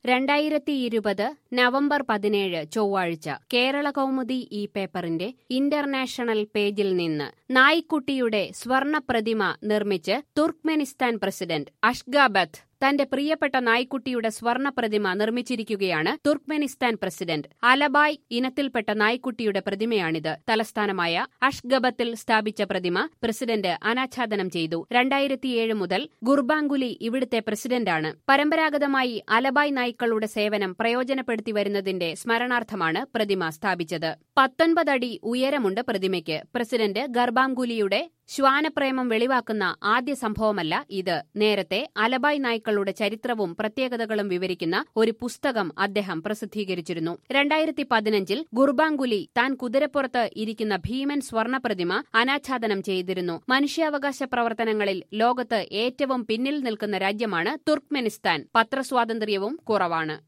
രണ്ടായിരത്തി ഇരുപത് നവംബർ പതിനേഴ് ചൊവ്വാഴ്ച കേരള കൗമുദി ഈ പേപ്പറിന്റെ ഇന്റർനാഷണൽ പേജിൽ നിന്ന് നായ്ക്കുട്ടിയുടെ സ്വർണ പ്രതിമ നിർമ്മിച്ച് തുർക്ക്മെനിസ്ഥാൻ പ്രസിഡന്റ് അഷ്ഗാബത്ത് തന്റെ പ്രിയപ്പെട്ട നായ്ക്കുട്ടിയുടെ സ്വർണ പ്രതിമ നിർമ്മിച്ചിരിക്കുകയാണ് തുർക്ക്മെനിസ്ഥാൻ പ്രസിഡന്റ് അലബായ് ഇനത്തിൽപ്പെട്ട നായ്ക്കുട്ടിയുടെ പ്രതിമയാണിത് തലസ്ഥാനമായ അഷ്ഗബത്തിൽ സ്ഥാപിച്ച പ്രതിമ പ്രസിഡന്റ് അനാച്ഛാദനം ചെയ്തു രണ്ടായിരത്തിയേഴ് മുതൽ ഗുർബാങ്കുലി ഇവിടുത്തെ പ്രസിഡന്റാണ് പരമ്പരാഗതമായി അലബായ് നായ്ക്കളുടെ സേവനം പ്രയോജനപ്പെടുത്തി വരുന്നതിന്റെ സ്മരണാർത്ഥമാണ് പ്രതിമ സ്ഥാപിച്ചത് പത്തൊൻപത് അടി ഉയരമുണ്ട് പ്രതിമയ്ക്ക് പ്രസിഡന്റ് ഗർബാങ്കുലിയുടെ ശ്വാനപ്രേമം വെളിവാക്കുന്ന ആദ്യ സംഭവമല്ല ഇത് നേരത്തെ അലബായ് നായ്ക്കളുടെ ചരിത്രവും പ്രത്യേകതകളും വിവരിക്കുന്ന ഒരു പുസ്തകം അദ്ദേഹം പ്രസിദ്ധീകരിച്ചിരുന്നു രണ്ടായിരത്തി പതിനഞ്ചിൽ ഗുർബാങ്കുലി താൻ കുതിരപ്പുറത്ത് ഇരിക്കുന്ന ഭീമൻ സ്വർണപ്രതിമ അനാച്ഛാദനം ചെയ്തിരുന്നു മനുഷ്യാവകാശ പ്രവർത്തനങ്ങളിൽ ലോകത്ത് ഏറ്റവും പിന്നിൽ നിൽക്കുന്ന രാജ്യമാണ് തുർക്ക്മെനിസ്ഥാൻ പത്രസ്വാതന്ത്ര്യവും കുറവാണ്